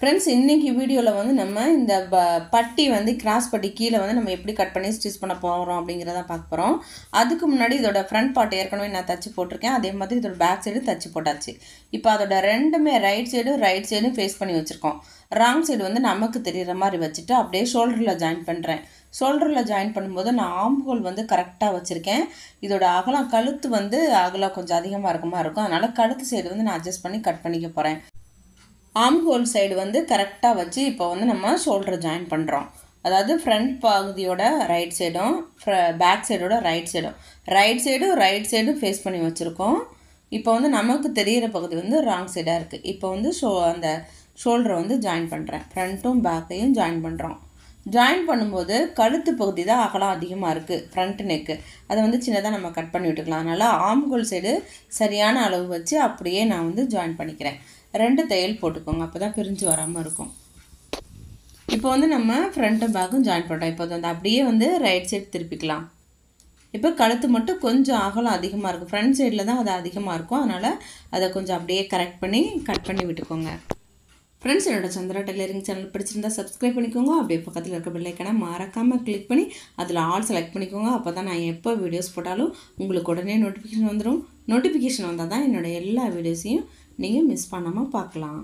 friends இன்றைக்கி வீடியோவில் வந்து நம்ம இந்த ப பட்டி வந்து கிராஸ் பட்டி கீழே வந்து நம்ம எப்படி கட் பண்ணி ஸ்டிச் பண்ண போகிறோம் அப்படிங்கிறத பார்க்க போகிறோம் அதுக்கு முன்னாடி இதோட ஃப்ரண்ட் பார்ட் ஏற்கனவே நான் தச்சு போட்டிருக்கேன் அதே மாதிரி இதோட பேக் சைடு தச்சு போட்டாச்சு இப்போ அதோட ரெண்டுமே ரைட் சைடும் ரைட் சைடும் ஃபேஸ் பண்ணி வச்சுருக்கோம் ராங் சைடு வந்து நமக்கு தெரிகிற மாதிரி வச்சுட்டு அப்படியே ஷோல்டரில் ஜாயின் பண்ணுறேன் ஷோல்டரில் ஜாயின் பண்ணும்போது நான் ஆம்புகோல் வந்து கரெக்டாக வச்சுருக்கேன் இதோட அகலம் கழுத்து வந்து அகலம் கொஞ்சம் அதிகமாக இருக்க மாதிரி இருக்கும் அதனால் கழுத்து சைடு வந்து நான் அட்ஜஸ்ட் பண்ணி கட் பண்ணிக்க போகிறேன் ஆம் ஹோல் சைடு வந்து கரெக்டாக வச்சு இப்போ வந்து நம்ம ஷோல்டர் ஜாயின் பண்ணுறோம் அதாவது ஃப்ரண்ட் பகுதியோட ரைட் சைடும் பேக் சைடோட ரைட் சைடும் ரைட் சைடும் ரைட் சைடும் ஃபேஸ் பண்ணி வச்சுருக்கோம் இப்போ வந்து நமக்கு தெரிகிற பகுதி வந்து ராங் சைடாக இருக்குது இப்போ வந்து ஷோ அந்த ஷோல்டரை வந்து ஜாயின் பண்ணுறேன் ஃப்ரண்ட்டும் பேக்கையும் ஜாயின் பண்ணுறோம் ஜாயின் பண்ணும்போது கழுத்து பகுதி தான் அகலம் அதிகமாக இருக்குது ஃப்ரண்ட் நெக்கு அதை வந்து சின்னதாக நம்ம கட் பண்ணி விட்டுக்கலாம் அதனால் ஆம்கோல் சைடு சரியான அளவு வச்சு அப்படியே நான் வந்து ஜாயின் பண்ணிக்கிறேன் ரெண்டு தையல் போட்டுக்கோங்க அப்போ தான் பிரிஞ்சு வராமல் இருக்கும் இப்போ வந்து நம்ம ஃப்ரண்ட்டும் பேக்கும் ஜாயின் பண்ணுறோம் இப்போ வந்து அப்படியே வந்து ரைட் சைடு திருப்பிக்கலாம் இப்போ கழுத்து மட்டும் கொஞ்சம் அகலம் அதிகமாக இருக்கும் ஃப்ரண்ட் சைடில் தான் அது அதிகமாக இருக்கும் அதனால் அதை கொஞ்சம் அப்படியே கரெக்ட் பண்ணி கட் பண்ணி விட்டுக்கோங்க ஃப்ரெண்ட்ஸ் என்னோட சந்திரா டெய்லரிங் சேனல் பிடிச்சிருந்தா சப்ஸ்கிரைப் பண்ணிக்கோங்க அப்படியே பக்கத்தில் இருக்க பெல்லைக்கான மறக்காமல் கிளிக் பண்ணி அதில் ஆல் செலக்ட் பண்ணிக்கோங்க அப்போ தான் நான் எப்போ வீடியோஸ் போட்டாலும் உங்களுக்கு உடனே நோட்டிஃபிகேஷன் வந்துடும் நோட்டிஃபிகேஷன் வந்தால் தான் என்னோடய எல்லா வீடியோஸையும் நீங்கள் மிஸ் பண்ணாமல் பார்க்கலாம்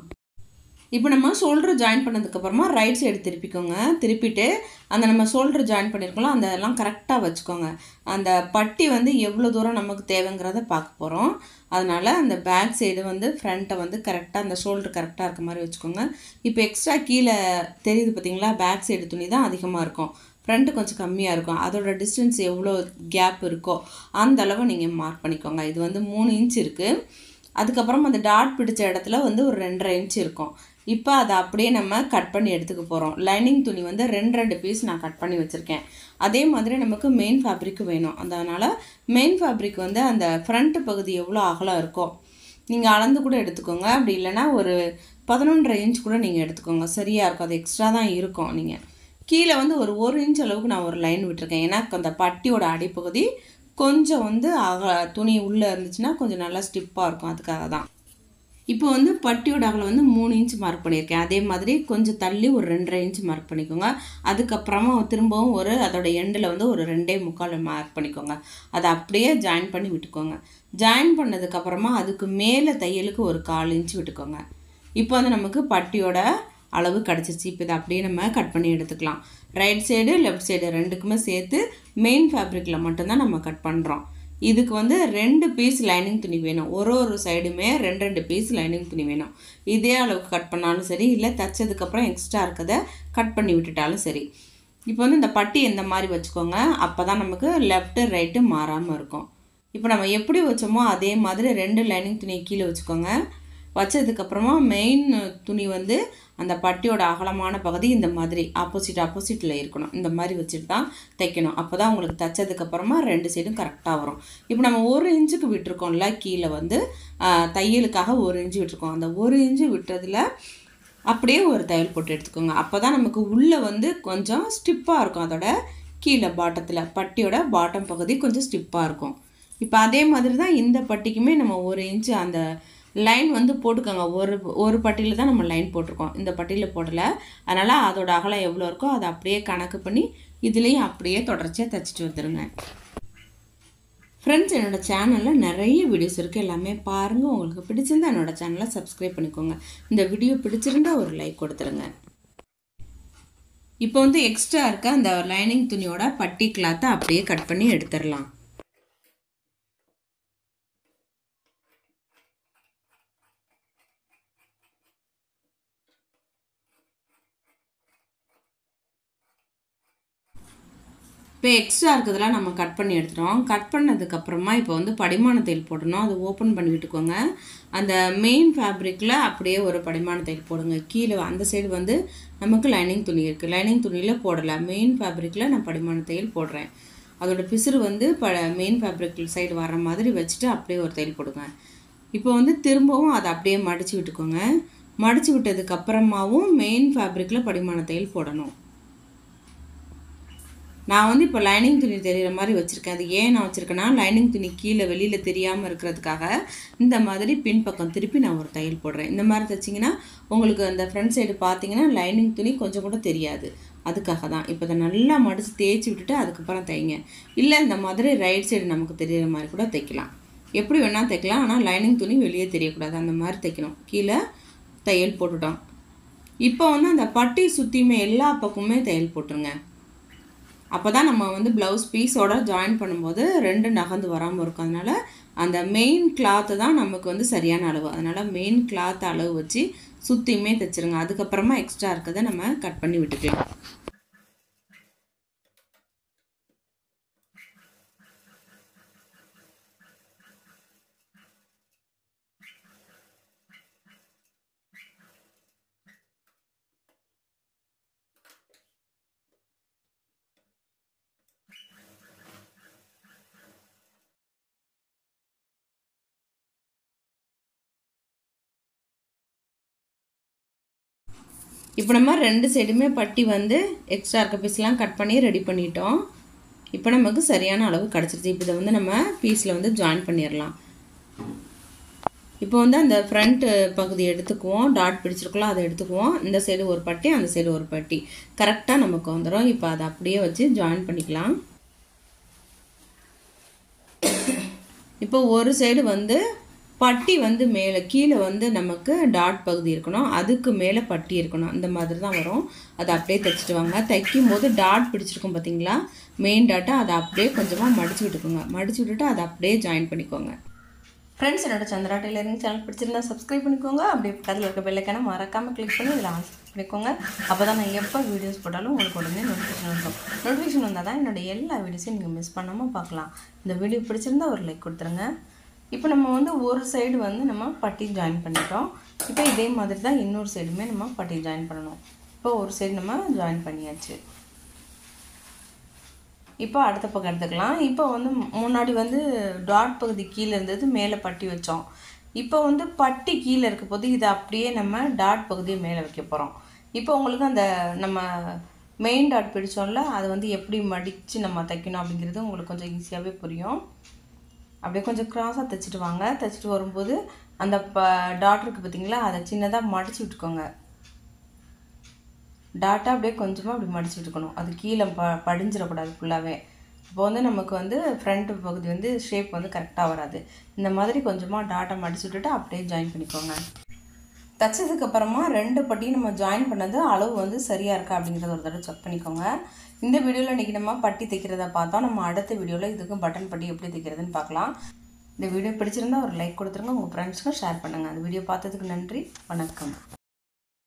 இப்போ நம்ம ஷோல்டர் ஜாயின் பண்ணதுக்கப்புறமா ரைட் சைடு திருப்பிக்கோங்க திருப்பிட்டு அந்த நம்ம ஷோல்டர் ஜாயின் பண்ணியிருக்கோம் அந்த எல்லாம் கரெக்டாக வச்சுக்கோங்க அந்த பட்டி வந்து எவ்வளோ தூரம் நமக்கு தேவைங்கிறத பார்க்க போகிறோம் அதனால் அந்த பேக் சைடு வந்து ஃப்ரண்ட்டை வந்து கரெக்டாக அந்த ஷோல்டர் கரெக்டாக இருக்க மாதிரி வச்சுக்கோங்க இப்போ எக்ஸ்ட்ரா கீழே தெரியுது பார்த்தீங்களா பேக் சைடு துணி தான் அதிகமாக இருக்கும் ஃப்ரண்ட்டு கொஞ்சம் கம்மியாக இருக்கும் அதோட டிஸ்டன்ஸ் எவ்வளோ கேப் இருக்கோ அந்த அளவு நீங்கள் மார்க் பண்ணிக்கோங்க இது வந்து மூணு இன்ச் இருக்குது அதுக்கப்புறம் அந்த டாட் பிடிச்ச இடத்துல வந்து ஒரு ரெண்டரை இன்ச் இருக்கும் இப்போ அதை அப்படியே நம்ம கட் பண்ணி எடுத்துக்க போகிறோம் லைனிங் துணி வந்து ரெண்டு ரெண்டு பீஸ் நான் கட் பண்ணி வச்சுருக்கேன் அதே மாதிரி நமக்கு மெயின் ஃபேப்ரிக் வேணும் அதனால் மெயின் ஃபேப்ரிக் வந்து அந்த ஃப்ரண்ட் பகுதி எவ்வளோ அகலம் இருக்கோ நீங்கள் அளந்து கூட எடுத்துக்கோங்க அப்படி இல்லைன்னா ஒரு பதினொன்றரை இன்ச் கூட நீங்கள் எடுத்துக்கோங்க சரியாக இருக்கும் அது எக்ஸ்ட்ரா தான் இருக்கும் நீங்கள் கீழே வந்து ஒரு ஒரு இன்ச் அளவுக்கு நான் ஒரு லைன் விட்டுருக்கேன் ஏன்னா அந்த பட்டியோட அடிப்பகுதி கொஞ்சம் வந்து அக துணி உள்ளே இருந்துச்சுன்னா கொஞ்சம் நல்லா ஸ்டிப்பாக இருக்கும் அதுக்காக தான் இப்போ வந்து பட்டியோட அகலம் வந்து மூணு இன்ச் மார்க் பண்ணியிருக்கேன் அதே மாதிரி கொஞ்சம் தள்ளி ஒரு ரெண்டரை இன்ச் மார்க் பண்ணிக்கோங்க அதுக்கப்புறமா திரும்பவும் ஒரு அதோட எண்டில் வந்து ஒரு ரெண்டே முக்கால் மார்க் பண்ணிக்கோங்க அதை அப்படியே ஜாயின் பண்ணி விட்டுக்கோங்க ஜாயின் பண்ணதுக்கப்புறமா அதுக்கு மேலே தையலுக்கு ஒரு கால் இன்ச் விட்டுக்கோங்க இப்போ வந்து நமக்கு பட்டியோட அளவு கிடச்சிருச்சு இப்போ இதை அப்படியே நம்ம கட் பண்ணி எடுத்துக்கலாம் ரைட் சைடு லெஃப்ட் சைடு ரெண்டுக்குமே சேர்த்து மெயின் ஃபேப்ரிக்கில் மட்டும்தான் நம்ம கட் பண்ணுறோம் இதுக்கு வந்து ரெண்டு பீஸ் லைனிங் துணி வேணும் ஒரு ஒரு சைடுமே ரெண்டு ரெண்டு பீஸ் லைனிங் துணி வேணும் இதே அளவுக்கு கட் பண்ணாலும் சரி இல்லை தைச்சதுக்கப்புறம் எக்ஸ்ட்ரா இருக்கதை கட் பண்ணி விட்டுட்டாலும் சரி இப்போ வந்து இந்த பட்டி இந்த மாதிரி வச்சுக்கோங்க அப்போ தான் நமக்கு லெஃப்ட்டு ரைட்டு மாறாமல் இருக்கும் இப்போ நம்ம எப்படி வச்சோமோ அதே மாதிரி ரெண்டு லைனிங் துணியை கீழே வச்சுக்கோங்க வச்சதுக்கப்புறமா மெயின் துணி வந்து அந்த பட்டியோட அகலமான பகுதி இந்த மாதிரி ஆப்போசிட் ஆப்போசிட்டில் இருக்கணும் இந்த மாதிரி வச்சுட்டு தான் தைக்கணும் அப்போ தான் உங்களுக்கு தைச்சதுக்கப்புறமா ரெண்டு சைடும் கரெக்டாக வரும் இப்போ நம்ம ஒரு இன்ச்சுக்கு விட்டுருக்கோம்ல கீழே வந்து தையலுக்காக ஒரு இன்ச்சு விட்டுருக்கோம் அந்த ஒரு இன்ச்சு விட்டதில் அப்படியே ஒரு தையல் போட்டு எடுத்துக்கோங்க அப்போ தான் நமக்கு உள்ளே வந்து கொஞ்சம் ஸ்டிப்பாக இருக்கும் அதோட கீழே பாட்டத்தில் பட்டியோட பாட்டம் பகுதி கொஞ்சம் ஸ்டிப்பாக இருக்கும் இப்போ அதே மாதிரி தான் இந்த பட்டிக்குமே நம்ம ஒரு இன்ச்சு அந்த லைன் வந்து போட்டுக்கோங்க ஒரு ஒரு பட்டியில் தான் நம்ம லைன் போட்டிருக்கோம் இந்த பட்டியில் போடலை அதனால் அதோட அகலம் எவ்வளோ இருக்கோ அதை அப்படியே கணக்கு பண்ணி இதுலேயும் அப்படியே தொடர்ச்சியாக தைச்சிட்டு வந்துடுங்க ஃப்ரெண்ட்ஸ் என்னோடய சேனலில் நிறைய வீடியோஸ் இருக்குது எல்லாமே பாருங்கள் உங்களுக்கு பிடிச்சிருந்தா என்னோடய சேனலை சப்ஸ்கிரைப் பண்ணிக்கோங்க இந்த வீடியோ பிடிச்சிருந்தா ஒரு லைக் கொடுத்துருங்க இப்போ வந்து எக்ஸ்ட்ரா இருக்க அந்த லைனிங் துணியோட பட்டி கிளாத்தை அப்படியே கட் பண்ணி எடுத்துடலாம் இப்போ எக்ஸ்ட்ரா இருக்கிறதெல்லாம் நம்ம கட் பண்ணி எடுத்துட்டோம் கட் பண்ணதுக்கப்புறமா இப்போ வந்து படிமான தையல் போடணும் அதை ஓப்பன் பண்ணி விட்டுக்கோங்க அந்த மெயின் ஃபேப்ரிக்கில் அப்படியே ஒரு படிமான தையல் போடுங்க கீழே அந்த சைடு வந்து நமக்கு லைனிங் துணி இருக்குது லைனிங் துணியில் போடலை மெயின் ஃபேப்ரிக்கில் நான் படிமான தையல் போடுறேன் அதோட பிசுறு வந்து ப மெயின் ஃபேப்ரிக் சைடு வர மாதிரி வச்சுட்டு அப்படியே ஒரு தையல் போடுங்க இப்போ வந்து திரும்பவும் அதை அப்படியே மடித்து விட்டுக்கோங்க மடித்து விட்டதுக்கப்புறமாவும் மெயின் ஃபேப்ரிக்கில் படிமான தையல் போடணும் நான் வந்து இப்போ லைனிங் துணி தெரிகிற மாதிரி வச்சுருக்கேன் அது ஏன் நான் வச்சுருக்கேன்னா லைனிங் துணி கீழே வெளியில் தெரியாமல் இருக்கிறதுக்காக இந்த மாதிரி பின்பக்கம் திருப்பி நான் ஒரு தையல் போடுறேன் இந்த மாதிரி தைச்சிங்கன்னா உங்களுக்கு அந்த ஃப்ரண்ட் சைடு பார்த்தீங்கன்னா லைனிங் துணி கொஞ்சம் கூட தெரியாது அதுக்காக தான் இப்போ இதை நல்லா மடித்து தேய்ச்சி விட்டுட்டு அதுக்கப்புறம் தைங்க இல்லை இந்த மாதிரி ரைட் சைடு நமக்கு தெரியிற மாதிரி கூட தைக்கலாம் எப்படி வேணால் தைக்கலாம் ஆனால் லைனிங் துணி வெளியே தெரியக்கூடாது அந்த மாதிரி தைக்கணும் கீழே தையல் போட்டுட்டோம் இப்போ வந்து அந்த பட்டி சுற்றியுமே எல்லா பக்கமுமே தையல் போட்டுருங்க அப்போ தான் நம்ம வந்து ப்ளவுஸ் பீஸோட ஜாயின் பண்ணும்போது ரெண்டு நகர்ந்து வராமல் இருக்கும் அதனால் அந்த மெயின் கிளாத்து தான் நமக்கு வந்து சரியான அளவு அதனால் மெயின் கிளாத் அளவு வச்சு சுற்றியுமே தைச்சிருங்க அதுக்கப்புறமா எக்ஸ்ட்ரா இருக்கிறத நம்ம கட் பண்ணி விட்டுக்கலாம் இப்போ நம்ம ரெண்டு சைடுமே பட்டி வந்து எக்ஸ்ட்ரா இருக்க பீஸ்லாம் கட் பண்ணி ரெடி பண்ணிட்டோம் இப்போ நமக்கு சரியான அளவு கிடச்சிருச்சு இப்போ இதை வந்து நம்ம பீஸில் வந்து ஜாயின் பண்ணிடலாம் இப்போ வந்து அந்த ஃப்ரண்ட் பகுதி எடுத்துக்குவோம் டாட் பிடிச்சிருக்கலாம் அதை எடுத்துக்குவோம் இந்த சைடு ஒரு பட்டி அந்த சைடு ஒரு பட்டி கரெக்டாக நமக்கு வந்துடும் இப்போ அதை அப்படியே வச்சு ஜாயின் பண்ணிக்கலாம் இப்போ ஒரு சைடு வந்து பட்டி வந்து மேலே கீழே வந்து நமக்கு டாட் பகுதி இருக்கணும் அதுக்கு மேலே பட்டி இருக்கணும் இந்த மாதிரி தான் வரும் அதை அப்படியே தைச்சிட்டு வாங்க தைக்கும் போது டாட் பிடிச்சிருக்கும் பார்த்தீங்களா மெயின் டாட்டை அதை அப்படியே கொஞ்சமாக மடிச்சு விட்டுக்கோங்க மடிச்சு விட்டுட்டு அதை அப்படியே ஜாயின் பண்ணிக்கோங்க ஃப்ரெண்ட்ஸ் என்னோட சந்திரா டெய்லரிங் சேனல் பிடிச்சிருந்தா சப்ஸ்கிரைப் பண்ணிக்கோங்க அப்படியே பக்கத்தில் இருக்க பெல்லைக்கான மறக்காமல் கிளிக் பண்ணி இதில் ஆன் பண்ணிக்கோங்க அப்போ தான் நான் எப்போ வீடியோஸ் போட்டாலும் உங்களுக்கு உடனே நோட்டிஃபிகேஷன் வந்துடும் நோட்டிஃபிகேஷன் வந்தால் தான் என்னோட எல்லா வீடியோஸையும் நீங்கள் மிஸ் பண்ணாமல் பார்க்கலாம் இந்த வீடியோ பிடிச்சிருந்தா ஒரு லைக் கொடுத்துருங்க இப்போ நம்ம வந்து ஒரு சைடு வந்து நம்ம பட்டி ஜாயின் பண்ணிட்டோம் இப்போ இதே மாதிரி தான் இன்னொரு சைடுமே நம்ம பட்டி ஜாயின் பண்ணணும் இப்போ ஒரு சைடு நம்ம ஜாயின் பண்ணியாச்சு இப்போ அடுத்த பக்கம் எடுத்துக்கலாம் இப்போ வந்து முன்னாடி வந்து டாட் பகுதி கீழே இருந்தது மேலே பட்டி வச்சோம் இப்போ வந்து பட்டி கீழே இருக்க போது இதை அப்படியே நம்ம டாட் பகுதியை மேலே வைக்க போகிறோம் இப்போ உங்களுக்கு அந்த நம்ம மெயின் டாட் பிடிச்சோம்ல அதை வந்து எப்படி மடித்து நம்ம தைக்கணும் அப்படிங்கிறது உங்களுக்கு கொஞ்சம் ஈஸியாகவே புரியும் அப்படியே கொஞ்சம் க்ராஸாக தைச்சிட்டு வாங்க தைச்சிட்டு வரும்போது அந்த ப டாட் இருக்குது பார்த்தீங்களா அதை சின்னதாக மடித்து விட்டுக்கோங்க டாட்டா அப்படியே கொஞ்சமாக அப்படி மடிச்சு விட்டுக்கணும் அது கீழே ப படிஞ்சிடக்கூடாது ஃபுல்லாகவே இப்போ வந்து நமக்கு வந்து ஃப்ரண்ட் பகுதி வந்து ஷேப் வந்து கரெக்டாக வராது இந்த மாதிரி கொஞ்சமாக டாட்டா மடிச்சு விட்டுட்டு அப்படியே ஜாயின் பண்ணிக்கோங்க தைச்சதுக்கப்புறமா ரெண்டு பட்டியும் நம்ம ஜாயின் பண்ணது அளவு வந்து சரியாக இருக்கா அப்படிங்கிறத ஒரு தடவை செக் பண்ணிக்கோங்க இந்த வீடியோவில் இன்றைக்கி நம்ம பட்டி தைக்கிறத பார்த்தோம் நம்ம அடுத்த வீடியோவில் இதுக்கு பட்டன் பட்டி எப்படி தைக்கிறதுன்னு பார்க்கலாம் இந்த வீடியோ பிடிச்சிருந்தா ஒரு லைக் கொடுத்துருங்க உங்கள் ஃப்ரெண்ட்ஸ்க்கும் ஷேர் பண்ணுங்கள் அந்த வீடியோ பார்த்ததுக்கு நன்றி வணக்கம்